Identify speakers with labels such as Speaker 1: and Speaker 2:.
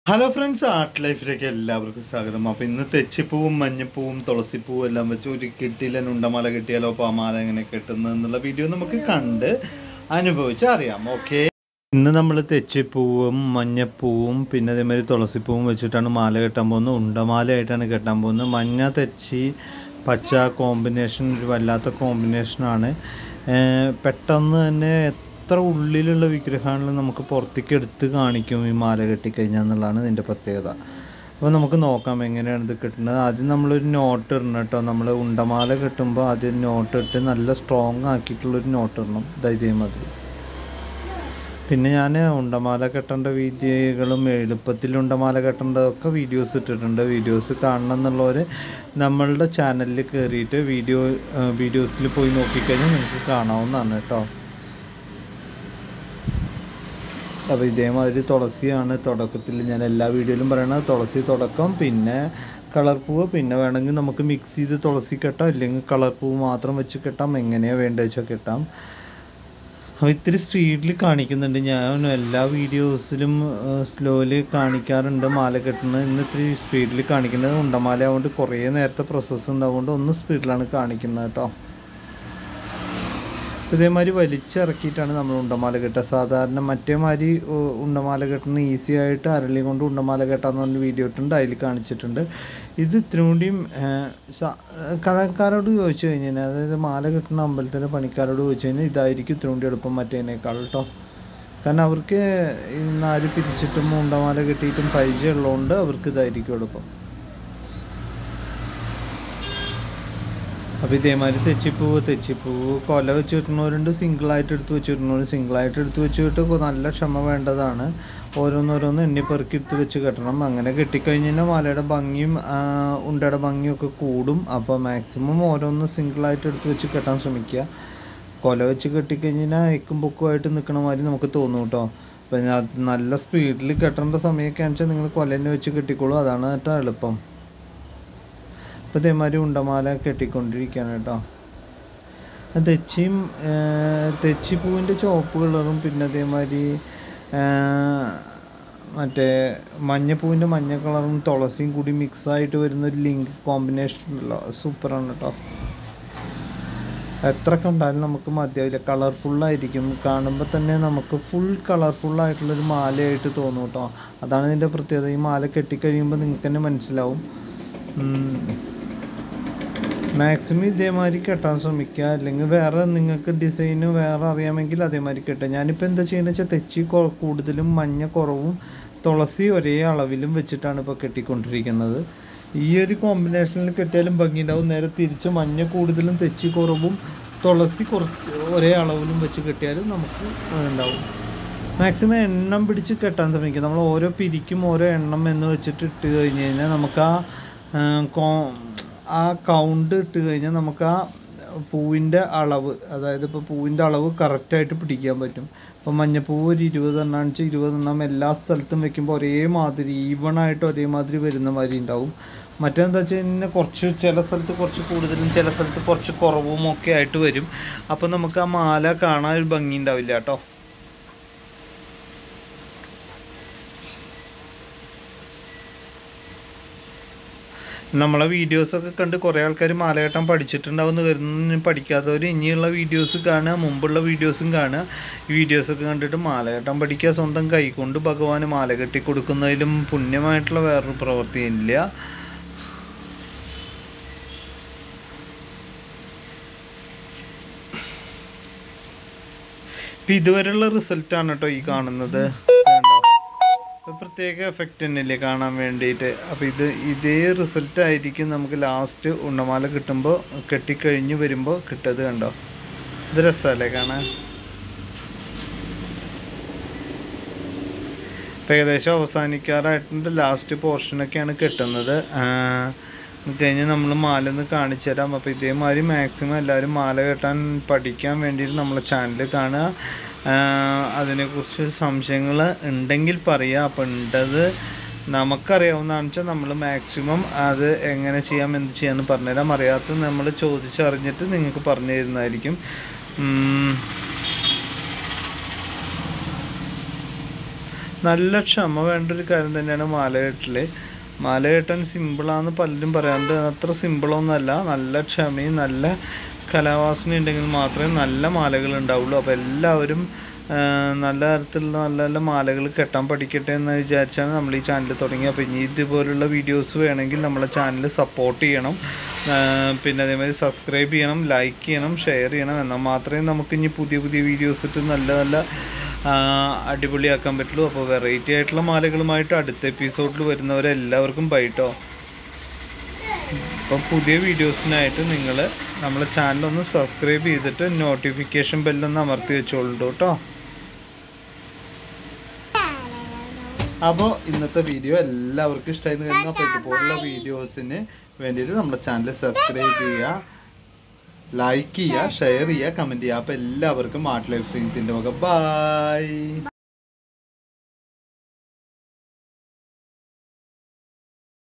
Speaker 1: Hello friends art ലൈഫിലേക്ക് എല്ലാവർക്കും സ്വാഗതം അപ്പോൾ ഇന്ന് തെച്ചിപ്പൂവും മഞ്ഞപ്പൂവും തുളസിപ്പൂവും എല്ലാം വെച്ച് ഒരു കിട്ടിയില്ല ഉണ്ടമാല കിട്ടിയാലോ പാമാല എങ്ങനെ കെട്ടുന്നത് എന്നുള്ള വീഡിയോ നമുക്ക് കണ്ട് അനുഭവിച്ച് അറിയാം ഓക്കെ ഇന്ന് നമ്മൾ തെച്ചിപ്പൂവും മഞ്ഞപ്പൂവും പിന്നെ അതേമാതിരി തുളസിപ്പൂവും വെച്ചിട്ടാണ് മാല കെട്ടാൻ പോകുന്നത് ഉണ്ടമാലയായിട്ടാണ് കെട്ടാൻ പോകുന്നത് മഞ്ഞ തെച്ചി പച്ച കോമ്പിനേഷൻ ഒരു വല്ലാത്ത കോമ്പിനേഷനാണ് പെട്ടെന്ന് തന്നെ എത്ര ഉള്ളിലുള്ള വിഗ്രഹമാണെങ്കിലും നമുക്ക് പുറത്തേക്ക് എടുത്ത് കാണിക്കും ഈ മാല കെട്ടിക്കഴിഞ്ഞാൽ എന്നുള്ളതാണ് ഇതിൻ്റെ പ്രത്യേകത അപ്പോൾ നമുക്ക് നോക്കാം എങ്ങനെയാണ് ഇത് കിട്ടുന്നത് ആദ്യം നമ്മളൊരു നോട്ട് ഇടണം കേട്ടോ നമ്മൾ ഉണ്ടമാല കെട്ടുമ്പോൾ ആദ്യം നോട്ട് ഇട്ട് നല്ല സ്ട്രോങ് ആക്കിയിട്ടുള്ളൊരു നോട്ട് ഇടണം ഇതാ ഇതേമാതിരി പിന്നെ ഞാൻ ഉണ്ടമാല കെട്ടേണ്ട വീഡിയോകളും എളുപ്പത്തിൽ ഉണ്ടമാല കെട്ടേണ്ടതൊക്കെ വീഡിയോസ് ഇട്ടിട്ടുണ്ട് വീഡിയോസ് കാണണം എന്നുള്ളവർ നമ്മളുടെ ചാനലിൽ കയറിയിട്ട് വീഡിയോ വീഡിയോസിൽ പോയി നോക്കിക്കഴിഞ്ഞാൽ നിങ്ങൾക്ക് കാണാവുന്നതാണ് കേട്ടോ അപ്പോൾ ഇതേമാതിരി തുളസിയാണ് തുടക്കത്തിൽ ഞാൻ എല്ലാ വീഡിയോയിലും പറയണത് തുളസി തുടക്കം പിന്നെ കളർ പൂവ് പിന്നെ വേണമെങ്കിൽ നമുക്ക് മിക്സ് ചെയ്ത് തുളസി കെട്ടാം ഇല്ലെങ്കിൽ കളർ പൂവ് മാത്രം വെച്ച് കെട്ടാം എങ്ങനെയാണ് വേണ്ടത് വെച്ചാൽ കെട്ടാം അപ്പോൾ ഇത്തിരി സ്പീഡിൽ കാണിക്കുന്നുണ്ട് ഞാൻ എല്ലാ വീഡിയോസിലും സ്ലോയിൽ കാണിക്കാറുണ്ട് മാല കെട്ടുന്നത് ഇന്ന് ഇത്തിരി സ്പീഡിൽ കാണിക്കുന്നത് ഉണ്ടമാല ആയതുകൊണ്ട് കുറേ നേരത്തെ പ്രോസസ്സ് ഉണ്ടാവുകൊണ്ട് ഒന്ന് സ്പീഡിലാണ് കാണിക്കുന്നത് കേട്ടോ ഇതേമാതിരി വലിച്ചിറക്കിയിട്ടാണ് നമ്മൾ ഉണ്ടമാല കെട്ടുക സാധാരണ മറ്റേ മാതിരി ഉ- ഉണ്ടമാല കെട്ടുന്ന ഈസി ആയിട്ട് അരളി കൊണ്ട് ഉണ്ടമാല കെട്ടാന്ന് പറഞ്ഞ വീഡിയോ ഇട്ടുണ്ട് അതിൽ കാണിച്ചിട്ടുണ്ട് ഇത് ഇത്തിരി കൂടിയും ഏഹ്, സ- കടക്കാരോട് ചോദിച്ചു കഴിഞ്ഞാൽ അതായത് മാല കെട്ടുന്ന അമ്പലത്തിലെ പണിക്കാരോട് ചോദിച്ചു കഴിഞ്ഞാൽ ഇതായിരിക്കും ഇത്തിരി കൂടി എളുപ്പം മറ്റേനേക്കാൾ കേട്ടോ കാരണം അവർക്ക് ഈ നാല് പിരിച്ചിട്ടും ഉണ്ടമാല കെട്ടിയിട്ടും പരിചയമുള്ളതുകൊണ്ട് അവർക്ക് ഇതായിരിക്കും എളുപ്പം അപ്പോൾ ഇതേമാതിരി തെച്ചിപ്പൂവ് തെച്ചിപ്പൂവ് കൊല വെച്ച് കിട്ടുന്നവരുണ്ട് സിംഗിളായിട്ട് എടുത്ത് വെച്ച് കിട്ടുന്നവർ സിംഗിളായിട്ട് എടുത്ത് വെച്ച് കിട്ട് നല്ല ക്ഷമ വേണ്ടതാണ് ഓരോന്നോരോന്ന് എണ്ണി പെറുക്കി എടുത്ത് വെച്ച് കെട്ടണം അങ്ങനെ കെട്ടിക്കഴിഞ്ഞ് കഴിഞ്ഞാൽ മലയുടെ ഭംഗിയും ആ, ഉണ്ടയുടെ ഭംഗിയും ഒക്കെ കൂടും അപ്പോൾ മാക്സിമം ഓരോന്ന് സിംഗിളായിട്ട് എടുത്ത് വെച്ച് കെട്ടാൻ ശ്രമിക്കുക കൊല വെച്ച് കെട്ടിക്കഴിഞ്ഞ് കഴിഞ്ഞാൽ എക്കും പൊക്കുമായിട്ട് നിൽക്കണ മാതിരി നമുക്ക് തോന്നും കേട്ടോ അപ്പം ഞാൻ നല്ല സ്പീഡിൽ കെട്ടേണ്ട സമയമൊക്കെ ആണെന്ന് വെച്ചാൽ നിങ്ങൾ കൊല തന്നെ വെച്ച് കെട്ടിക്കോളൂ അതാണ് കേട്ടോ എളുപ്പം അപ്പോൾ ഇതേമാതിരി ഉണ്ടമാല കെട്ടിക്കൊണ്ടിരിക്കുകയാണ് കേട്ടോ ആ തെച്ചിയും ആ, തെച്ചിപ്പൂവിൻ്റെ ചുവപ്പ് കളറും പിന്നെ അതേമാതിരി ആ, മറ്റേ മഞ്ഞപ്പൂവിൻ്റെ മഞ്ഞ കളറും തുളസിയും കൂടി മിക്സായിട്ട് വരുന്ന ഒരു ലിങ്ക് കോമ്പിനേഷൻ ഉണ്ടല്ലോ സൂപ്പറാണ് കേട്ടോ എത്ര കണ്ടാലും നമുക്ക് മതിയാവില്ല കളർഫുള്ളായിരിക്കും കാണുമ്പോൾ തന്നെ നമുക്ക് ഫുൾ കളർഫുള്ളായിട്ടുള്ളൊരു മാലയായിട്ട് തോന്നും കേട്ടോ അതാണ് ഇതിൻ്റെ പ്രത്യേകത ഈ മാല കെട്ടിക്കഴിയുമ്പോൾ നിങ്ങൾക്ക് തന്നെ മനസ്സിലാവും മാക്സിമം ഇതേമാതിരി കെട്ടാൻ ശ്രമിക്കുക അല്ലെങ്കിൽ വേറെ നിങ്ങൾക്ക് ഡിസൈന് വേറെ അറിയാമെങ്കിൽ അതേമാതിരി കെട്ടുക ഞാനിപ്പോൾ എന്താ ചെയ്യുന്നത് വെച്ചാൽ തെച്ചി കൊ- കൂടുതലും മഞ്ഞ കുറവും തുളസി ഒരേ അളവിലും വെച്ചിട്ടാണ് ഇപ്പോൾ കെട്ടിക്കൊണ്ടിരിക്കുന്നത് ഈ ഒരു കോമ്പിനേഷനിൽ കെട്ടിയാലും ഭംഗിയുണ്ടാവും നേരെ തിരിച്ച് മഞ്ഞ കൂടുതലും തെച്ചി കുറവും തുളസി കുറച്ച് ഒരേ അളവിലും വെച്ച് കെട്ടിയാലും നമുക്ക് ഉണ്ടാവും മാക്സിമം എണ്ണം പിടിച്ച് കെട്ടാൻ ശ്രമിക്കുക നമ്മൾ ഓരോ പിരിക്കും ഓരോ എണ്ണം എന്ന് വെച്ചിട്ട് ഇട്ട് കഴിഞ്ഞ് കഴിഞ്ഞാൽ നമുക്ക് ആ ആ, കോ- ആ കൗണ്ട് ഇട്ട് കഴിഞ്ഞാൽ നമുക്ക് ആ പൂവിൻ്റെ അളവ് അതായത് ഇപ്പോൾ പൂവിൻ്റെ അളവ് കറക്റ്റായിട്ട് പിടിക്കാൻ പറ്റും ഇപ്പോൾ മഞ്ഞപ്പൂവ് ഒരു ഇരുപത് എണ്ണം വെച്ചാൽ ഇരുപത് എണ്ണം എല്ലാ സ്ഥലത്തും വെക്കുമ്പോൾ ഒരേമാതിരി ഈവണായിട്ട് ഒരേമാതിരി വരുന്ന മാതിരി ഉണ്ടാവും മറ്റേന്താ വെച്ച് കഴിഞ്ഞാൽ കുറച്ച് ചില സ്ഥലത്ത് കുറച്ച് കൂടുതലും ചില സ്ഥലത്ത് കുറച്ച് കുറവും ഒക്കെ ആയിട്ട് വരും അപ്പോൾ നമുക്ക് ആ മാല കാണാൻ ഒരു ഭംഗി ഉണ്ടാവില്ല കേട്ടോ നമ്മളെ വീഡിയോസൊക്കെ കണ്ട് കുറേ ആൾക്കാർ മാലകെട്ടാൻ പഠിച്ചിട്ടുണ്ടാവുമെന്ന് കരുതുന്നു പഠിക്കാത്തവർ ഇനിയുള്ള വീഡിയോസ് കാണുക മുമ്പുള്ള വീഡിയോസും കാണുക ഈ വീഡിയോസൊക്കെ കണ്ടിട്ട് മാലകെട്ടാൻ പഠിക്കുക സ്വന്തം കൈകൊണ്ട് ഭഗവാന് മാല കെട്ടി കൊടുക്കുന്നതിലും പുണ്യമായിട്ടുള്ള വേറൊരു പ്രവൃത്തിയില്ല ഇപ്പം ഇതുവരെയുള്ള റിസൾട്ടാണ് കേട്ടോ ഈ കാണുന്നത് കണ്ടോ ഇത് പ്രത്യേക എഫക്റ്റ് തന്നെയല്ലേ കാണാൻ വേണ്ടിയിട്ട് അപ്പോൾ ഇത് ഇതേ റിസൾട്ട് ആയിരിക്കും നമുക്ക് ലാസ്റ്റ് ഉണ്ണമാല കിട്ടുമ്പോൾ കെട്ടിക്കഴിഞ്ഞ് വരുമ്പോൾ കിട്ടത് കണ്ടോ ഇത് രസമല്ലേ കാണാൻ ഇപ്പം ഏകദേശം അവസാനിക്കാറായിട്ടുണ്ട് ലാസ്റ്റ് പോർഷനൊക്കെയാണ് കിട്ടുന്നത് കഴിഞ്ഞ് നമ്മൾ മാല ഒന്ന് കാണിച്ചു തരാം അപ്പോൾ ഇതേമാതിരി മാക്സിമം എല്ലാവരും മാല കെട്ടാൻ പഠിക്കാൻ വേണ്ടിയിട്ട് നമ്മളെ ചാനൽ കാണുക ആ, അതിനെക്കുറിച്ച് സംശയങ്ങൾ ഉണ്ടെങ്കിൽ പറയുക അപ്പോൾ ഉണ്ടത് നമുക്കറിയാവുന്നതാണെന്ന് വെച്ചാൽ നമ്മൾ മാക്സിമം അത് എങ്ങനെ ചെയ്യാം എന്ത് ചെയ്യാമെന്ന് പറഞ്ഞുതരാം അറിയാത്തത് നമ്മൾ ചോദിച്ചറിഞ്ഞിട്ട് നിങ്ങൾക്ക് പറഞ്ഞു തരുന്നതായിരിക്കും ഉം. നല്ല ക്ഷമ വേണ്ട ഒരു കാര്യം തന്നെയാണ് മാലകെട്ടിൽ മാലകെട്ടാൻ സിമ്പിളാന്ന് പലരും പറയാറുണ്ട് അത്ര സിമ്പിളൊന്നുമല്ല നല്ല ക്ഷമയും നല്ല കലാവാസന ഉണ്ടെങ്കിൽ മാത്രമേ നല്ല മാലകൾ ഉണ്ടാവുള്ളൂ അപ്പോൾ എല്ലാവരും ആ, നല്ല തരത്തിലുള്ള നല്ല നല്ല മാലകൾ കെട്ടാൻ പഠിക്കട്ടെ എന്ന് വിചാരിച്ചാണ് നമ്മൾ ഈ ചാനൽ തുടങ്ങി അപ്പോൾ ഇനി ഇതുപോലുള്ള വീഡിയോസ് വേണമെങ്കിൽ നമ്മളെ ചാനൽ സപ്പോർട്ട് ചെയ്യണം ആ, പിന്നെ അതേമാതിരി സബ്സ്ക്രൈബ് ചെയ്യണം ലൈക്ക് ചെയ്യണം ഷെയർ ചെയ്യണം എന്നാൽ മാത്രമേ നമുക്ക് ഇനി പുതിയ പുതിയ വീഡിയോസ് ഇട്ട് നല്ല നല്ല ആ, അടിപൊളിയാക്കാൻ പറ്റുള്ളൂ അപ്പോൾ വെറൈറ്റി ആയിട്ടുള്ള മാലകളുമായിട്ട് അടുത്ത എപ്പിസോഡിൽ വരുന്നവരെല്ലാവർക്കും ബൈട്ടോ അപ്പോൾ പുതിയ വീഡിയോസിനായിട്ട് നിങ്ങൾ നമ്മളെ ചാനലൊന്ന് സബ്സ്ക്രൈബ് ചെയ്തിട്ട് നോട്ടിഫിക്കേഷൻ ബെല്ലൊന്ന് അമർത്തി വെച്ചോളൂ കേട്ടോ അപ്പോൾ ഇന്നത്തെ വീഡിയോ എല്ലാവർക്കും ഇഷ്ടമായി കരുതുന്നു അപ്പോൾ ഇതുപോലുള്ള വീഡിയോസിന് വേണ്ടിയിട്ട് നമ്മുടെ ചാനൽ സബ്സ്ക്രൈബ് ചെയ്യുക ലൈക്ക് ചെയ്യുക ഷെയർ ചെയ്യുക കമൻറ്റ് ചെയ്യുക അപ്പോൾ എല്ലാവർക്കും ആർട്ട് ലൈഫ് സ്ട്രീംസിൻ്റെ വക ബൈ